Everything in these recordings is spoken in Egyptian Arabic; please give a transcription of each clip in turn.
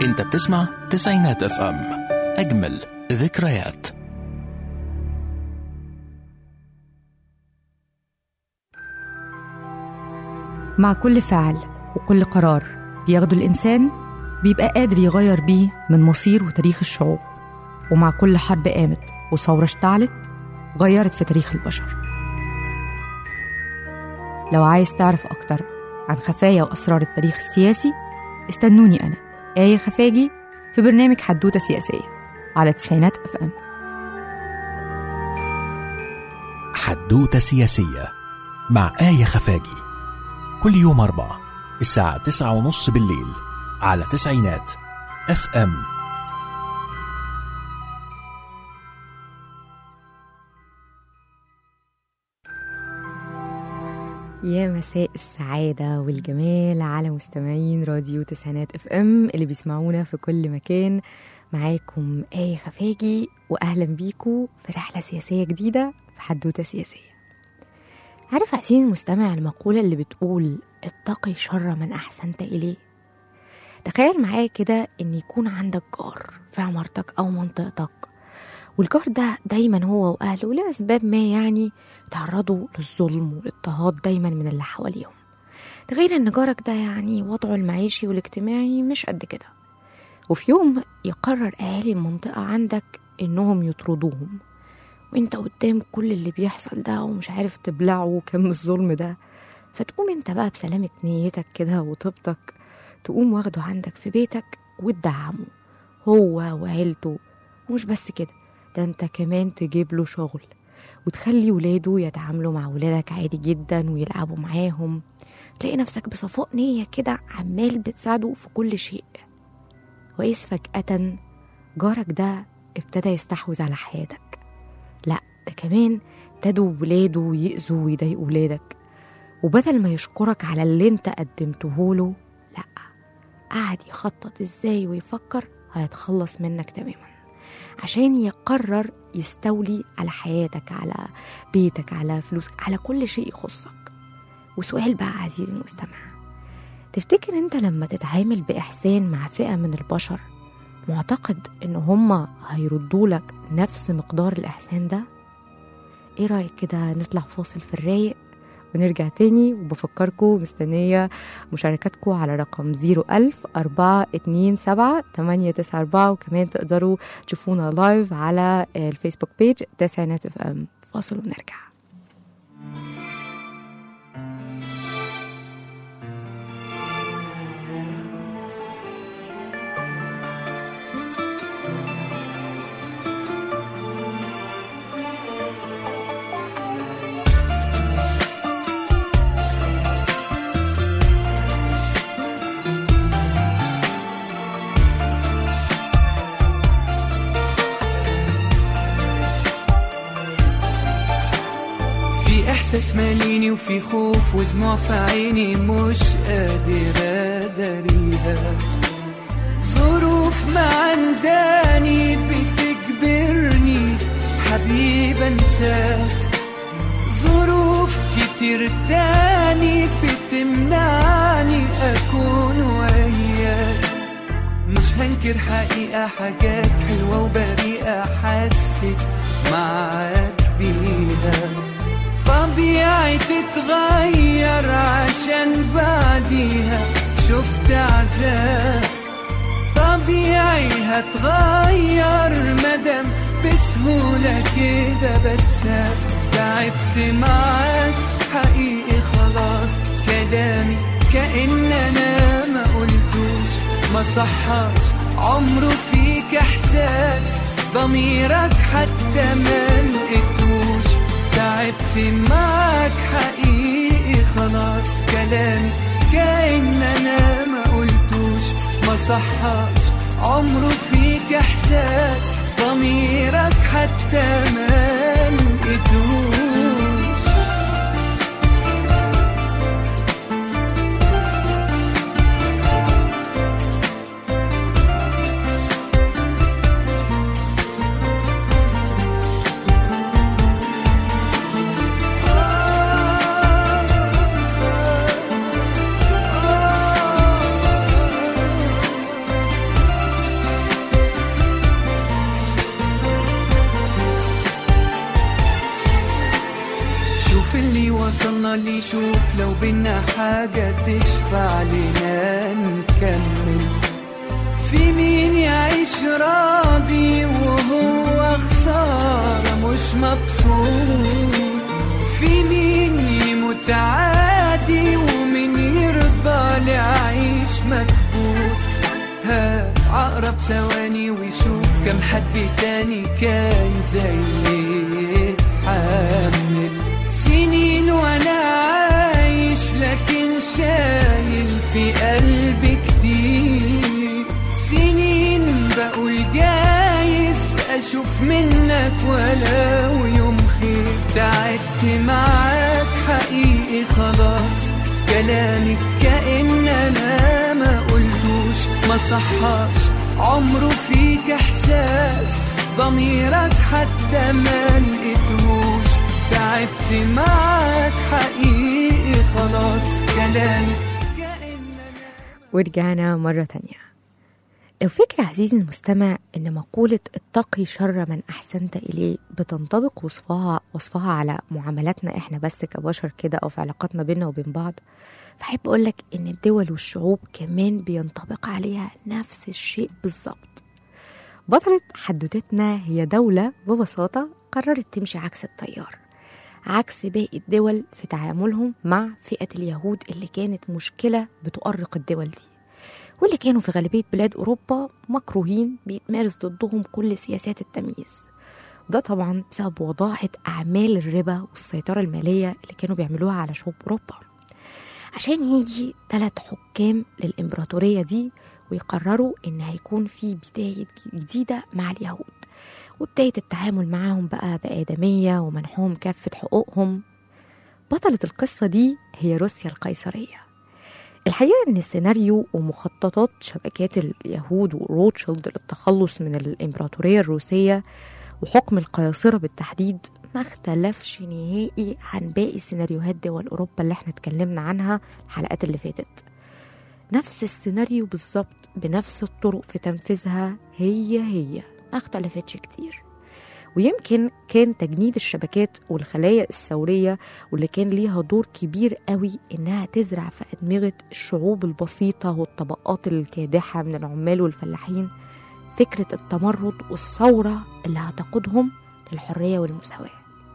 انت بتسمع تسعينات اف ام اجمل ذكريات مع كل فعل وكل قرار بياخده الإنسان بيبقى قادر يغير بيه من مصير وتاريخ الشعوب ومع كل حرب قامت وثورة اشتعلت غيرت في تاريخ البشر لو عايز تعرف أكتر عن خفايا وأسرار التاريخ السياسي استنوني أنا آية خفاجي في برنامج حدوتة سياسية على تسعينات اف ام حدوتة سياسية مع آية خفاجي كل يوم أربعة الساعة تسعة ونص بالليل على تسعينات اف ام يا مساء السعادة والجمال على مستمعين راديو تسعينات اف ام اللي بيسمعونا في كل مكان معاكم آية خفاجي وأهلا بيكم في رحلة سياسية جديدة في حدوتة سياسية عارف عايزين المستمع المقولة اللي بتقول اتقي شر من أحسنت إليه تخيل معايا كده إن يكون عندك جار في عمارتك أو منطقتك والجار ده دايما هو وأهله لأسباب ما يعني تعرضوا للظلم والاضطهاد دايما من اللي حواليهم ده غير ان جارك ده يعني وضعه المعيشي والاجتماعي مش قد كده وفي يوم يقرر اهالي المنطقة عندك انهم يطردوهم وانت قدام كل اللي بيحصل ده ومش عارف تبلعه كم الظلم ده فتقوم انت بقى بسلامة نيتك كده وطيبتك تقوم واخده عندك في بيتك وتدعمه هو وعيلته ومش بس كده ده انت كمان تجيب له شغل وتخلي ولاده يتعاملوا مع ولادك عادي جدا ويلعبوا معاهم تلاقي نفسك بصفاء نية كده عمال بتساعده في كل شيء وإذ فجأة جارك ده ابتدى يستحوذ على حياتك لا ده كمان ابتدوا ولاده يأذوا ويضايقوا ولادك وبدل ما يشكرك على اللي انت قدمته له لا قعد يخطط ازاي ويفكر هيتخلص منك تماما عشان يقرر يستولي على حياتك على بيتك على فلوسك على كل شيء يخصك وسؤال بقى عزيزي المستمع تفتكر انت لما تتعامل بإحسان مع فئة من البشر معتقد ان هما هيردوا لك نفس مقدار الإحسان ده؟ ايه رأيك كده نطلع فاصل في الرايق ونرجع تاني وبفكركم مستنية مشاركاتكم على رقم 01000 427 894 وكمان تقدروا تشوفونا لايف على الفيسبوك بيج تسعينات اف ام فاصل ونرجع في احساس ماليني وفي خوف ودموع في عيني مش قادر اداريها ظروف ما عنداني بتجبرني حبيب انساك ظروف كتير تاني بتمنعني اكون وياك مش هنكر حقيقة حاجات حلوة وبريئة حسيت معاك بيها طبيعي تتغير عشان بعديها شفت عذاب طبيعي هتغير مدام بسهولة كده بتساب تعبت معاك حقيقي خلاص كلامي كأن أنا ما قلتوش ما صحاش عمره فيك إحساس ضميرك حتى ما لقيتوش تعبت معاك حقيقي خلاص كلامي كأن أنا ما قلتوش ما صحاش عمره فيك إحساس ضميرك حتى ما لقيتوش ونشوف لو بينا حاجة تشفع لنا نكمل في مين يعيش راضي وهو خسارة مش مبسوط في مين يموت عادي ومين يرضى لعيش مكبوت ها عقرب ثواني ويشوف كم حد تاني كان زي يتحمل سنين وانا عايش لكن شايل في قلبي كتير سنين بقول جايز اشوف منك ولو يوم خير تعبت معاك حقيقي خلاص كلامك كأن انا ما قلتوش ما صحاش عمره فيك احساس ضميرك حتى ما لقيتهوش تعبت معاك حقيقي خلاص كلامك كأن ورجعنا مرة تانية لو فكر عزيزي المستمع إن مقولة اتقي شر من أحسنت إليه بتنطبق وصفها وصفها على معاملاتنا إحنا بس كبشر كده أو في علاقاتنا بينا وبين بعض فأحب أقولك إن الدول والشعوب كمان بينطبق عليها نفس الشيء بالظبط بطلة حدوتتنا هي دولة ببساطة قررت تمشي عكس التيار عكس باقي الدول في تعاملهم مع فئة اليهود اللي كانت مشكلة بتؤرق الدول دي واللي كانوا في غالبية بلاد أوروبا مكروهين بيتمارس ضدهم كل سياسات التمييز وده طبعا بسبب وضاعة أعمال الربا والسيطرة المالية اللي كانوا بيعملوها على شعوب أوروبا عشان يجي ثلاث حكام للإمبراطورية دي ويقرروا إن هيكون في بداية جديدة مع اليهود وبداية التعامل معاهم بقى بآدمية ومنحهم كافة حقوقهم بطلة القصة دي هي روسيا القيصرية الحقيقة إن السيناريو ومخططات شبكات اليهود وروتشيلد للتخلص من الإمبراطورية الروسية وحكم القياصرة بالتحديد ما اختلفش نهائي عن باقي سيناريوهات دول أوروبا اللي احنا اتكلمنا عنها الحلقات اللي فاتت نفس السيناريو بالظبط بنفس الطرق في تنفيذها هي هي ما اختلفتش كتير ويمكن كان تجنيد الشبكات والخلايا الثورية واللي كان ليها دور كبير قوي إنها تزرع في أدمغة الشعوب البسيطة والطبقات الكادحة من العمال والفلاحين فكرة التمرد والثورة اللي هتقودهم للحرية والمساواة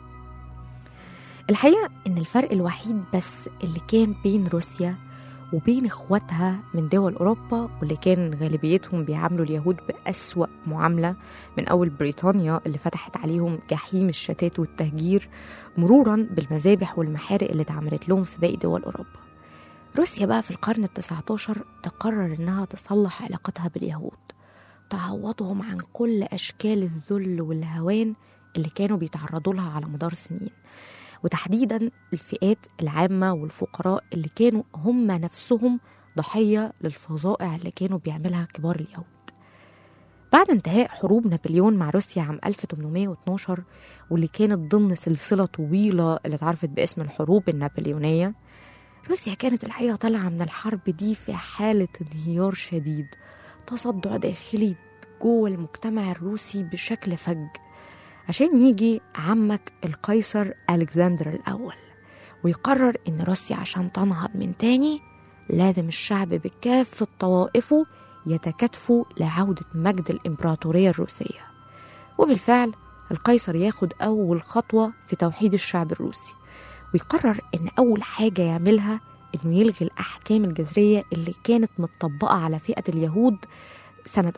الحقيقة إن الفرق الوحيد بس اللي كان بين روسيا وبين اخواتها من دول اوروبا واللي كان غالبيتهم بيعاملوا اليهود باسوا معامله من اول بريطانيا اللي فتحت عليهم جحيم الشتات والتهجير مرورا بالمذابح والمحارق اللي اتعملت لهم في باقي دول اوروبا روسيا بقى في القرن التسعة تقرر انها تصلح علاقتها باليهود تعوضهم عن كل اشكال الذل والهوان اللي كانوا بيتعرضوا لها على مدار سنين وتحديدا الفئات العامة والفقراء اللي كانوا هم نفسهم ضحية للفظائع اللي كانوا بيعملها كبار اليهود بعد انتهاء حروب نابليون مع روسيا عام 1812 واللي كانت ضمن سلسلة طويلة اللي اتعرفت باسم الحروب النابليونية روسيا كانت الحقيقة طالعة من الحرب دي في حالة انهيار شديد تصدع داخلي جوه المجتمع الروسي بشكل فج عشان يجي عمك القيصر ألكسندر الأول ويقرر إن روسيا عشان تنهض من تاني لازم الشعب بكافة طوائفه يتكاتفوا لعودة مجد الإمبراطورية الروسية وبالفعل القيصر ياخد أول خطوة في توحيد الشعب الروسي ويقرر إن أول حاجة يعملها إنه يلغي الأحكام الجذرية اللي كانت متطبقة على فئة اليهود سنة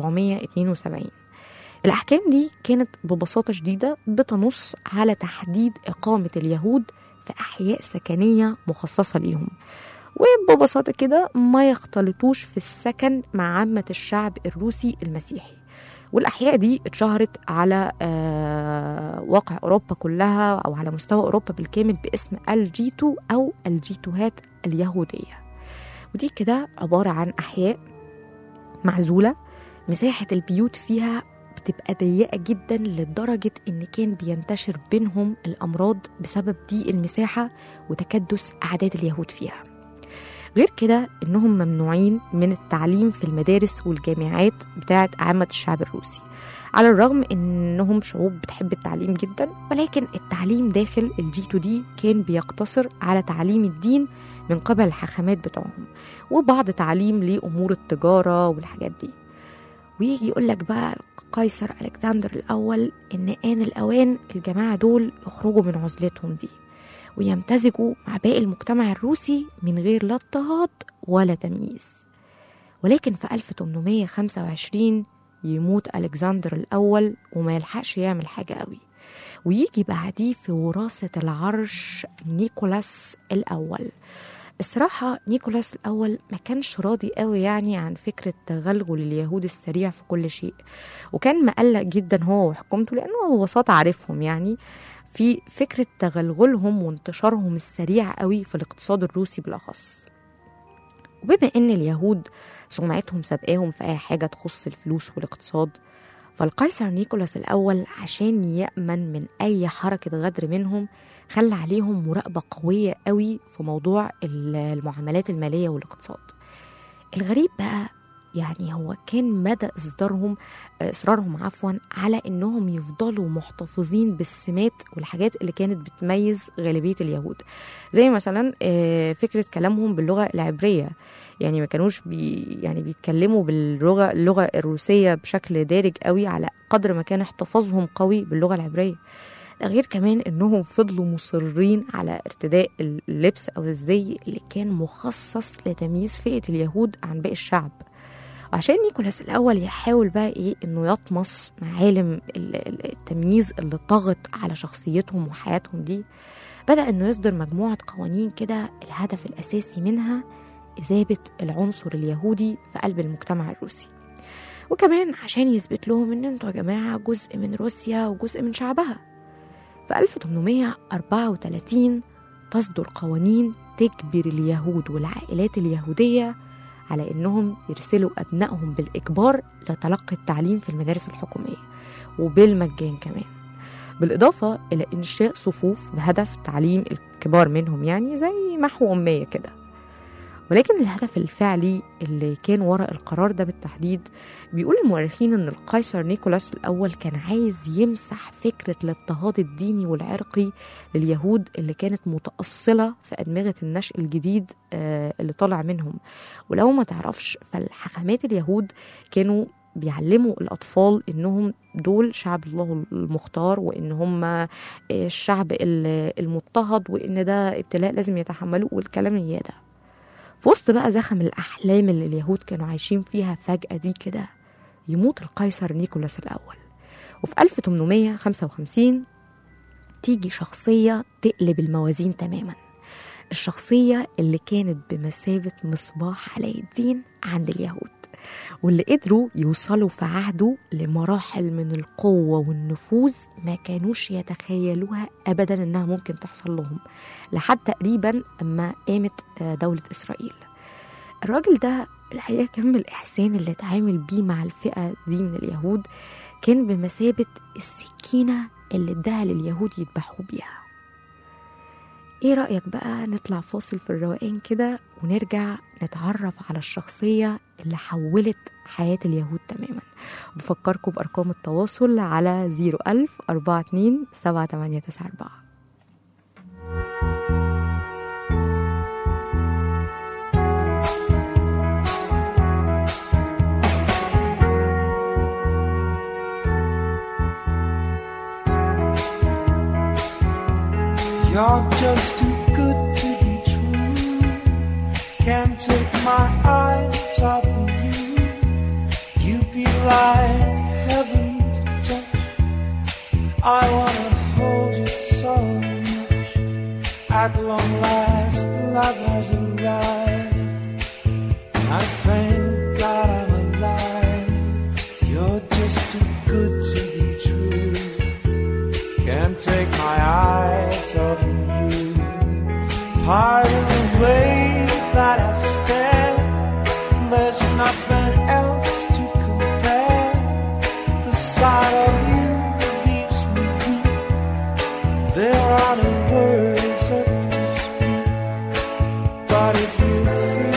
1772 الأحكام دي كانت ببساطة شديدة بتنص على تحديد إقامة اليهود في أحياء سكنية مخصصة ليهم وببساطة كده ما يختلطوش في السكن مع عامة الشعب الروسي المسيحي والأحياء دي اتشهرت على آه واقع أوروبا كلها أو على مستوى أوروبا بالكامل باسم الجيتو أو الجيتوهات اليهودية ودي كده عبارة عن أحياء معزولة مساحة البيوت فيها بتبقى ضيقة جدا لدرجة إن كان بينتشر بينهم الأمراض بسبب ضيق المساحة وتكدس أعداد اليهود فيها غير كده إنهم ممنوعين من التعليم في المدارس والجامعات بتاعة عامة الشعب الروسي على الرغم إنهم شعوب بتحب التعليم جدا ولكن التعليم داخل الجي تو دي كان بيقتصر على تعليم الدين من قبل الحاخامات بتوعهم وبعض تعليم لأمور التجارة والحاجات دي ويجي يقول لك بقى قيصر ألكسندر الأول إن آن الأوان الجماعة دول يخرجوا من عزلتهم دي ويمتزجوا مع باقي المجتمع الروسي من غير لا اضطهاد ولا تمييز ولكن في 1825 يموت ألكسندر الأول وما يلحقش يعمل حاجة قوي ويجي بعديه في وراثة العرش نيكولاس الأول الصراحة نيكولاس الأول ما كانش راضي قوي يعني عن فكرة تغلغل اليهود السريع في كل شيء وكان مقلق جدا هو وحكومته لأنه ببساطة عارفهم يعني في فكرة تغلغلهم وانتشارهم السريع قوي في الاقتصاد الروسي بالأخص وبما ان اليهود سمعتهم سابقاهم في اي حاجه تخص الفلوس والاقتصاد فالقيصر نيكولاس الاول عشان يامن من اي حركه غدر منهم خلى عليهم مراقبه قويه قوي في موضوع المعاملات الماليه والاقتصاد الغريب بقى يعني هو كان مدى اصدارهم اصرارهم عفوا على انهم يفضلوا محتفظين بالسمات والحاجات اللي كانت بتميز غالبيه اليهود زي مثلا آه، فكره كلامهم باللغه العبريه يعني ما كانوش بي يعني بيتكلموا باللغه اللغه الروسيه بشكل دارج قوي على قدر ما كان احتفاظهم قوي باللغه العبريه ده غير كمان انهم فضلوا مصرين على ارتداء اللبس او الزي اللي كان مخصص لتمييز فئه اليهود عن باقي الشعب وعشان نيكولاس الأول يحاول بقى إيه إنه يطمس معالم ال- ال- التمييز اللي طغت على شخصيتهم وحياتهم دي بدأ إنه يصدر مجموعة قوانين كده الهدف الأساسي منها إذابة العنصر اليهودي في قلب المجتمع الروسي وكمان عشان يثبت لهم إن انتوا يا جماعة جزء من روسيا وجزء من شعبها في 1834 تصدر قوانين تجبر اليهود والعائلات اليهودية على انهم يرسلوا ابنائهم بالاجبار لتلقي التعليم في المدارس الحكوميه وبالمجان كمان بالاضافه الى انشاء صفوف بهدف تعليم الكبار منهم يعني زي محو اميه كده ولكن الهدف الفعلي اللي كان وراء القرار ده بالتحديد بيقول المؤرخين ان القيصر نيكولاس الاول كان عايز يمسح فكره الاضطهاد الديني والعرقي لليهود اللي كانت متاصله في ادمغه النشء الجديد آه، اللي طالع منهم ولو ما تعرفش فالحكمات اليهود كانوا بيعلموا الأطفال إنهم دول شعب الله المختار وإن هم الشعب ال- المضطهد وإن ده ابتلاء لازم يتحملوه والكلام اللي ده في وسط بقى زخم الأحلام اللي اليهود كانوا عايشين فيها فجأة دي كده يموت القيصر نيكولاس الأول وفي 1855 تيجي شخصية تقلب الموازين تماما الشخصية اللي كانت بمثابة مصباح علاء الدين عند اليهود واللي قدروا يوصلوا في عهده لمراحل من القوة والنفوذ ما كانوش يتخيلوها أبدا إنها ممكن تحصل لهم لحد تقريبا أما قامت آه، دولة إسرائيل الراجل ده الحقيقة كم الإحسان اللي اتعامل بيه مع الفئة دي من اليهود كان بمثابة السكينة اللي اداها لليهود يذبحوا بيها ايه رأيك بقى نطلع فاصل في الروقان كده ونرجع نتعرف على الشخصية اللي حولت حياة اليهود تماما بفكركم بأرقام التواصل على 01000 42 7894 You're just too good to be true. Can't take my eyes off of you. You'd be like heaven to touch. I wanna hold you so much. At long last, love has arrived. I thank God I'm alive. You're just too good to be true. Can't take my eyes off of you. Part of the way that I stand, there's nothing else to compare. The sight of you leaves me weak. There are no words left to speak. But if you feel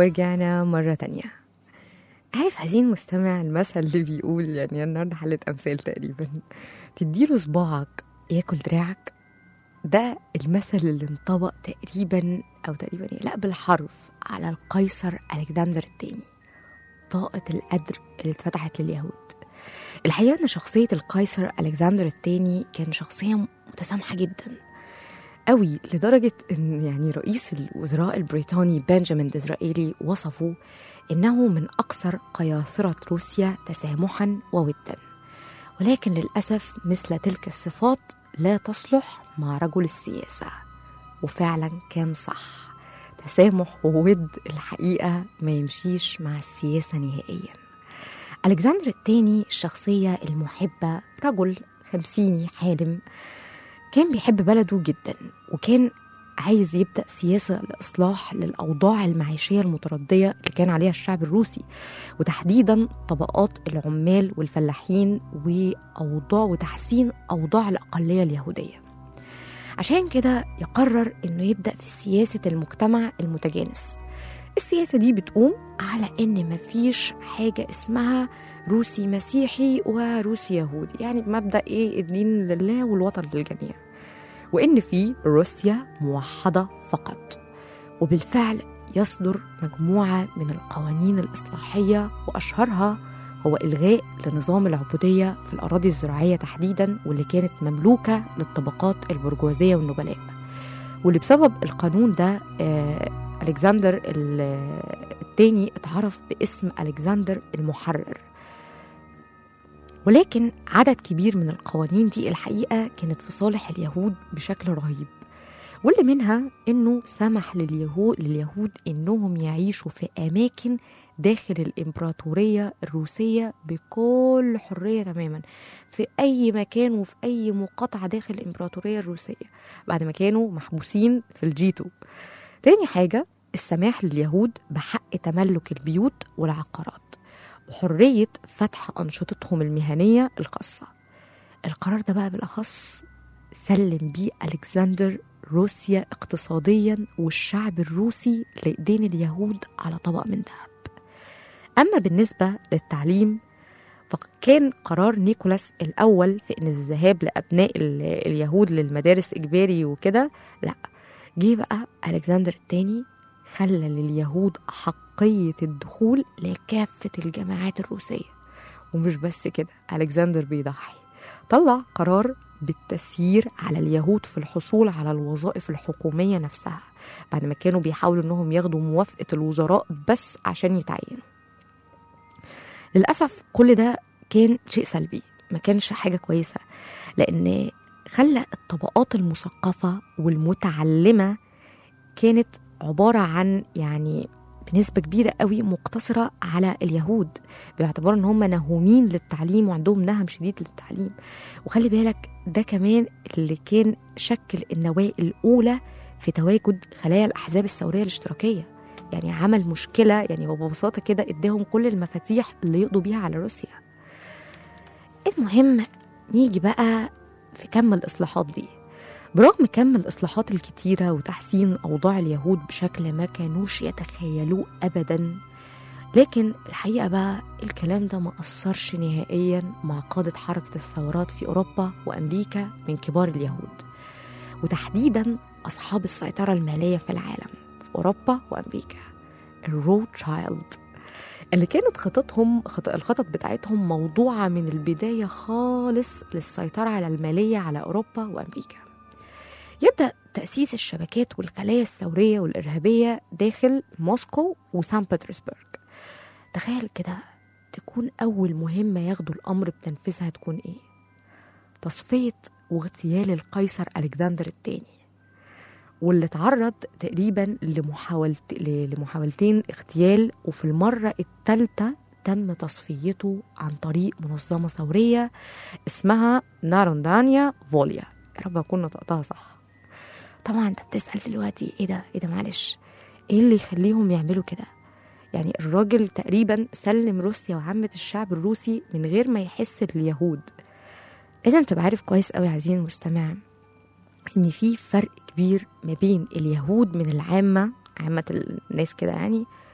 ورجعنا مرة تانية عارف عايزين مستمع المثل اللي بيقول يعني النهارده حلة أمثال تقريبا تديله صباعك ياكل دراعك ده المثل اللي انطبق تقريبا أو تقريبا إيه؟ لا بالحرف على القيصر ألكسندر الثاني طاقة القدر اللي اتفتحت لليهود الحقيقة إن شخصية القيصر ألكسندر الثاني كان شخصية متسامحة جدا قوي لدرجة إن يعني رئيس الوزراء البريطاني بنجامين ديزرائيلي وصفه إنه من أكثر قياصرة روسيا تسامحا وودا ولكن للأسف مثل تلك الصفات لا تصلح مع رجل السياسة وفعلا كان صح تسامح وود الحقيقة ما يمشيش مع السياسة نهائيا ألكسندر الثاني الشخصية المحبة رجل خمسيني حالم كان بيحب بلده جدا وكان عايز يبدأ سياسة لإصلاح للأوضاع المعيشية المتردية اللي كان عليها الشعب الروسي وتحديدا طبقات العمال والفلاحين وأوضاع وتحسين أوضاع الأقلية اليهودية عشان كده يقرر إنه يبدأ في سياسة المجتمع المتجانس السياسة دي بتقوم على إن مفيش حاجة اسمها روسي مسيحي وروسي يهودي يعني بمبدأ إيه الدين لله والوطن للجميع وإن في روسيا موحدة فقط وبالفعل يصدر مجموعة من القوانين الإصلاحية وأشهرها هو إلغاء لنظام العبودية في الأراضي الزراعية تحديدا واللي كانت مملوكة للطبقات البرجوازية والنبلاء واللي بسبب القانون ده آه ألكسندر الثاني اتعرف باسم ألكسندر المحرر ولكن عدد كبير من القوانين دي الحقيقة كانت في صالح اليهود بشكل رهيب واللي منها انه سمح لليهود لليهود انهم يعيشوا في اماكن داخل الامبراطوريه الروسيه بكل حريه تماما في اي مكان وفي اي مقاطعه داخل الامبراطوريه الروسيه بعد ما كانوا محبوسين في الجيتو تاني حاجه السماح لليهود بحق تملك البيوت والعقارات وحريه فتح انشطتهم المهنيه الخاصه القرار ده بقى بالاخص سلم بيه الكسندر روسيا اقتصاديا والشعب الروسي لإيدين اليهود على طبق من ذهب أما بالنسبة للتعليم فكان قرار نيكولاس الأول في إن الذهاب لأبناء ال- اليهود للمدارس إجباري وكده لا جه بقى ألكسندر الثاني خلى لليهود حقية الدخول لكافة الجامعات الروسية ومش بس كده ألكسندر بيضحي طلع قرار بالتسيير على اليهود في الحصول على الوظائف الحكومية نفسها بعد ما كانوا بيحاولوا انهم ياخدوا موافقة الوزراء بس عشان يتعينوا للأسف كل ده كان شيء سلبي ما كانش حاجة كويسة لأن خلى الطبقات المثقفة والمتعلمة كانت عبارة عن يعني بنسبة كبيرة قوي مقتصرة على اليهود باعتبار ان هم نهومين للتعليم وعندهم نهم شديد للتعليم وخلي بالك ده كمان اللي كان شكل النواة الأولى في تواجد خلايا الأحزاب الثورية الاشتراكية يعني عمل مشكلة يعني وببساطة كده اداهم كل المفاتيح اللي يقضوا بيها على روسيا المهم نيجي بقى في كم الإصلاحات دي برغم كم الإصلاحات الكتيرة وتحسين أوضاع اليهود بشكل ما كانوش يتخيلوه أبدا لكن الحقيقة بقى الكلام ده ما أثرش نهائيا مع قادة حركة الثورات في أوروبا وأمريكا من كبار اليهود وتحديدا أصحاب السيطرة المالية في العالم في أوروبا وأمريكا الروتشايلد اللي كانت خططهم خط... الخطط بتاعتهم موضوعة من البداية خالص للسيطرة على المالية على أوروبا وأمريكا يبدأ تأسيس الشبكات والخلايا الثورية والإرهابية داخل موسكو وسان بطرسبرغ تخيل كده تكون أول مهمة ياخدوا الأمر بتنفيذها تكون إيه؟ تصفية واغتيال القيصر ألكسندر الثاني واللي تعرض تقريبا لمحاولت... لمحاولتين اغتيال وفي المرة الثالثة تم تصفيته عن طريق منظمة ثورية اسمها ناروندانيا فوليا يا رب أكون نطقتها صح طبعا انت بتسأل دلوقتي ايه ده ايه ده معلش ايه اللي يخليهم يعملوا كده يعني الراجل تقريبا سلم روسيا وعامة الشعب الروسي من غير ما يحس اليهود لازم تبقى عارف كويس قوي عايزين المستمع ان في فرق كبير ما بين اليهود من العامة عامة الناس كده يعني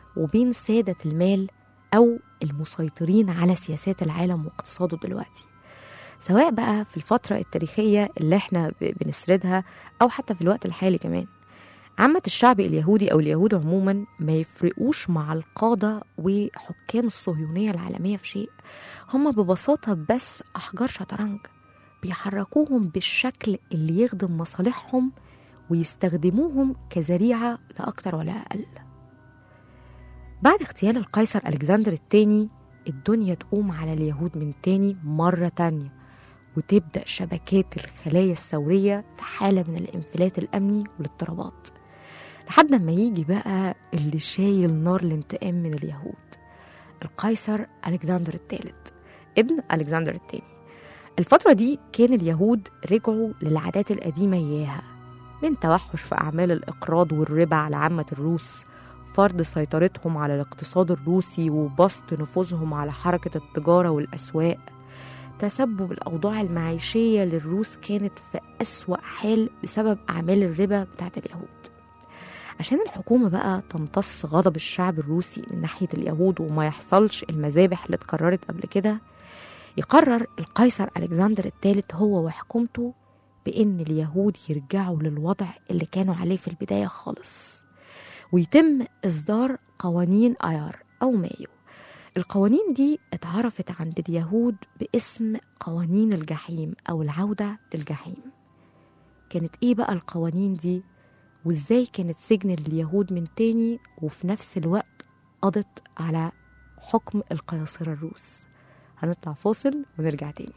وبين سادة المال أو المسيطرين على سياسات العالم واقتصاده دلوقتي سواء بقى في الفترة التاريخية اللي احنا ب- بنسردها أو حتى في الوقت الحالي كمان عامة الشعب اليهودي أو اليهود عموما ما يفرقوش مع القادة وحكام الصهيونية العالمية في شيء هم ببساطة بس أحجار شطرنج بيحركوهم بالشكل اللي يخدم مصالحهم ويستخدموهم كذريعة لا أكتر ولا أقل بعد اغتيال القيصر ألكسندر الثاني الدنيا تقوم على اليهود من تاني مرة تانية وتبدأ شبكات الخلايا الثورية في حالة من الانفلات الأمني والاضطرابات لحد ما يجي بقى اللي شايل نار الانتقام من اليهود القيصر ألكسندر الثالث ابن ألكسندر الثاني الفترة دي كان اليهود رجعوا للعادات القديمة إياها من توحش في أعمال الإقراض والربا على عامة الروس فرض سيطرتهم على الاقتصاد الروسي وبسط نفوذهم على حركة التجارة والأسواق تسبب الأوضاع المعيشية للروس كانت في أسوأ حال بسبب أعمال الربا بتاعت اليهود عشان الحكومة بقى تمتص غضب الشعب الروسي من ناحية اليهود وما يحصلش المذابح اللي اتكررت قبل كده يقرر القيصر ألكسندر الثالث هو وحكومته بإن اليهود يرجعوا للوضع اللي كانوا عليه في البداية خالص ويتم إصدار قوانين أيار أو مايو القوانين دي اتعرفت عند اليهود باسم قوانين الجحيم أو العودة للجحيم كانت إيه بقى القوانين دي وإزاي كانت سجن اليهود من تاني وفي نفس الوقت قضت على حكم القياصرة الروس هنطلع فاصل ونرجع تاني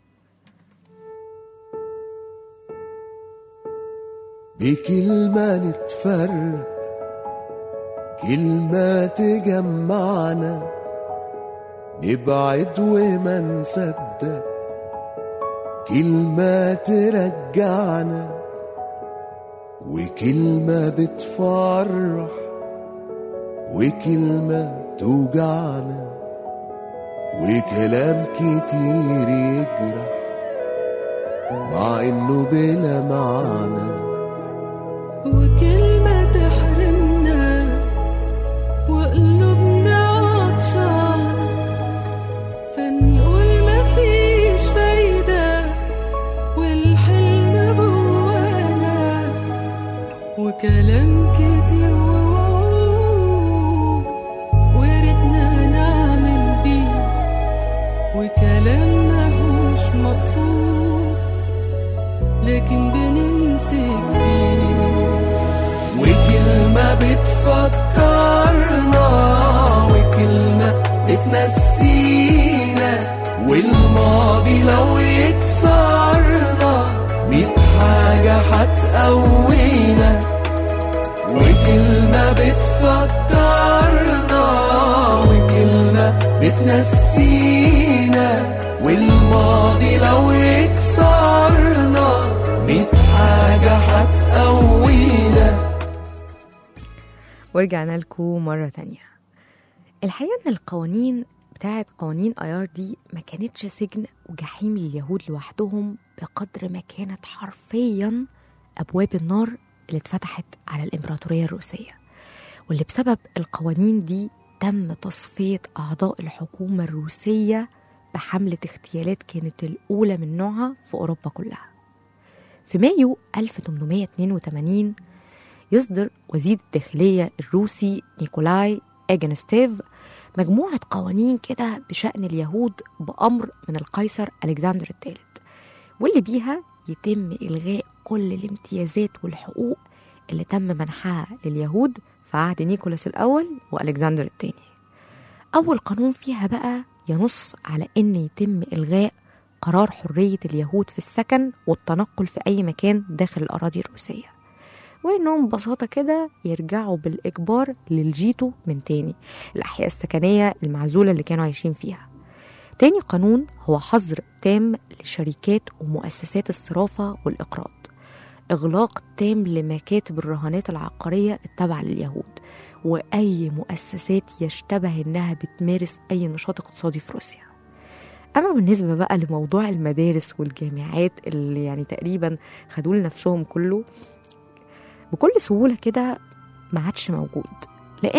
بكلمة نتفرق كلمة تجمعنا نبعد وما نصدق كلمة ترجعنا وكلمة بتفرح وكلمة توجعنا وكلام كتير يجرح مع انه بلا معنى وكلمة تحرمنا وقلوبنا عطشان فنقول مفيش فايدة والحلم جوانا وكلام كتير ووعود وردنا نعمل بيه وكلام ماهوش مقصود لكن بنمسك فيه وكلمة بتفكرنا وكلمة بتنسينا والماضي لو يكسرنا ميت حاجة هتقوينا وكلمة بتفكرنا وكلمة بتنسينا والماضي لو يكسرنا ميت حاجة هتقوينا ورجعنا لكم مرة تانية الحقيقة إن القوانين بتاعت قوانين أيار دي ما كانتش سجن وجحيم لليهود لوحدهم بقدر ما كانت حرفيا أبواب النار اللي اتفتحت على الإمبراطورية الروسية واللي بسبب القوانين دي تم تصفية أعضاء الحكومة الروسية بحملة اغتيالات كانت الأولى من نوعها في أوروبا كلها في مايو 1882 يصدر وزير الداخلية الروسي نيكولاي إيجنستيف مجموعة قوانين كده بشأن اليهود بأمر من القيصر ألكسندر الثالث واللي بيها يتم إلغاء كل الامتيازات والحقوق اللي تم منحها لليهود في عهد نيكولاس الأول وألكسندر الثاني أول قانون فيها بقى ينص على إن يتم إلغاء قرار حرية اليهود في السكن والتنقل في أي مكان داخل الأراضي الروسية وإنهم ببساطة كده يرجعوا بالإجبار للجيتو من تاني الأحياء السكنية المعزولة اللي كانوا عايشين فيها تاني قانون هو حظر تام لشركات ومؤسسات الصرافة والإقراض إغلاق تام لمكاتب الرهانات العقارية التابعة لليهود وأي مؤسسات يشتبه إنها بتمارس أي نشاط اقتصادي في روسيا أما بالنسبة بقى لموضوع المدارس والجامعات اللي يعني تقريبا خدوا لنفسهم كله بكل سهولة كده ما عادش موجود لأن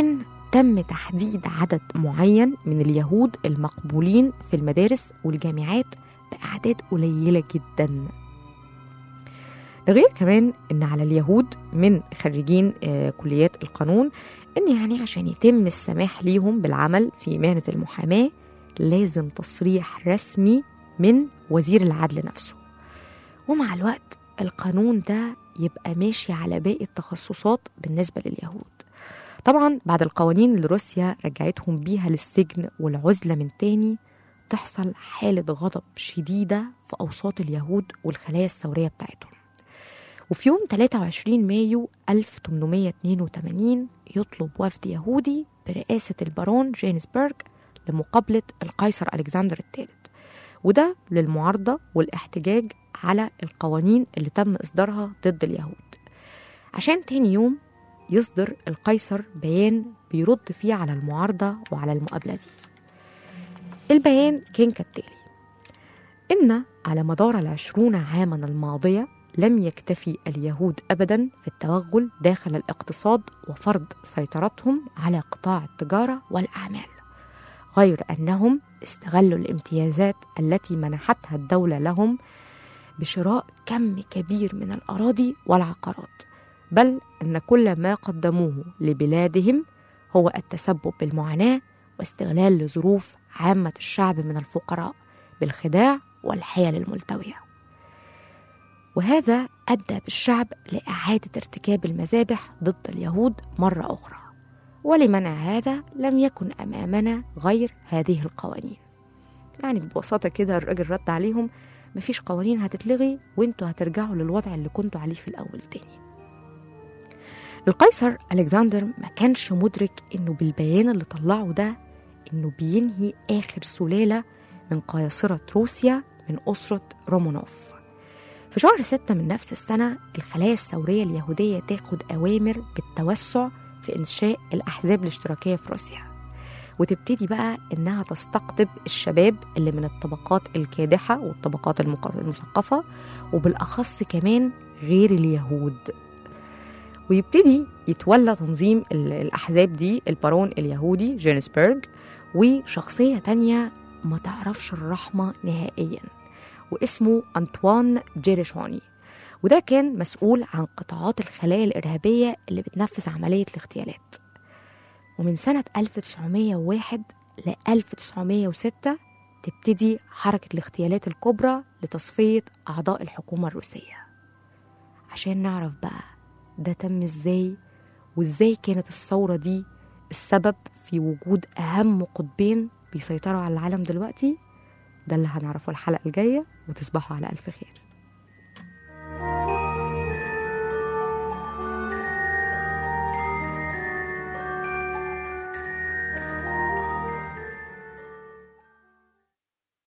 تم تحديد عدد معين من اليهود المقبولين في المدارس والجامعات بأعداد قليلة جدا ده غير كمان ان على اليهود من خريجين آه، كليات القانون ان يعني عشان يتم السماح ليهم بالعمل في مهنه المحاماه لازم تصريح رسمي من وزير العدل نفسه ومع الوقت القانون ده يبقى ماشي على باقي التخصصات بالنسبه لليهود طبعا بعد القوانين اللي روسيا رجعتهم بيها للسجن والعزله من تاني تحصل حاله غضب شديده في اوساط اليهود والخلايا الثوريه بتاعتهم وفي يوم 23 مايو 1882 يطلب وفد يهودي برئاسة البارون جينسبرج لمقابلة القيصر ألكسندر الثالث وده للمعارضة والاحتجاج على القوانين اللي تم إصدارها ضد اليهود عشان تاني يوم يصدر القيصر بيان بيرد فيه على المعارضة وعلى المقابلة دي البيان كان كالتالي إن على مدار العشرون عاما الماضية لم يكتفي اليهود ابدا في التوغل داخل الاقتصاد وفرض سيطرتهم على قطاع التجاره والاعمال غير انهم استغلوا الامتيازات التي منحتها الدوله لهم بشراء كم كبير من الاراضي والعقارات بل ان كل ما قدموه لبلادهم هو التسبب بالمعاناه واستغلال لظروف عامه الشعب من الفقراء بالخداع والحيل الملتويه وهذا أدى بالشعب لإعادة ارتكاب المذابح ضد اليهود مرة أخرى ولمنع هذا لم يكن أمامنا غير هذه القوانين يعني ببساطة كده الراجل رد عليهم مفيش قوانين هتتلغي وانتوا هترجعوا للوضع اللي كنتوا عليه في الأول تاني القيصر ألكسندر ما كانش مدرك إنه بالبيان اللي طلعه ده إنه بينهي آخر سلالة من قياصرة روسيا من أسرة رومانوف في شهر ستة من نفس السنة الخلايا الثورية اليهودية تاخد أوامر بالتوسع في إنشاء الأحزاب الاشتراكية في روسيا وتبتدي بقى إنها تستقطب الشباب اللي من الطبقات الكادحة والطبقات المق- المثقفة وبالأخص كمان غير اليهود ويبتدي يتولى تنظيم ال- الأحزاب دي البارون اليهودي جينسبرج وشخصية تانية ما تعرفش الرحمة نهائياً واسمه أنطوان جيريشواني وده كان مسؤول عن قطاعات الخلايا الإرهابية اللي بتنفذ عملية الاغتيالات ومن سنة 1901 ل 1906 تبتدي حركة الاغتيالات الكبرى لتصفية أعضاء الحكومة الروسية عشان نعرف بقى ده تم ازاي وازاي كانت الثورة دي السبب في وجود أهم قطبين بيسيطروا على العالم دلوقتي ده اللي هنعرفه الحلقة الجاية وتصبحوا على ألف خير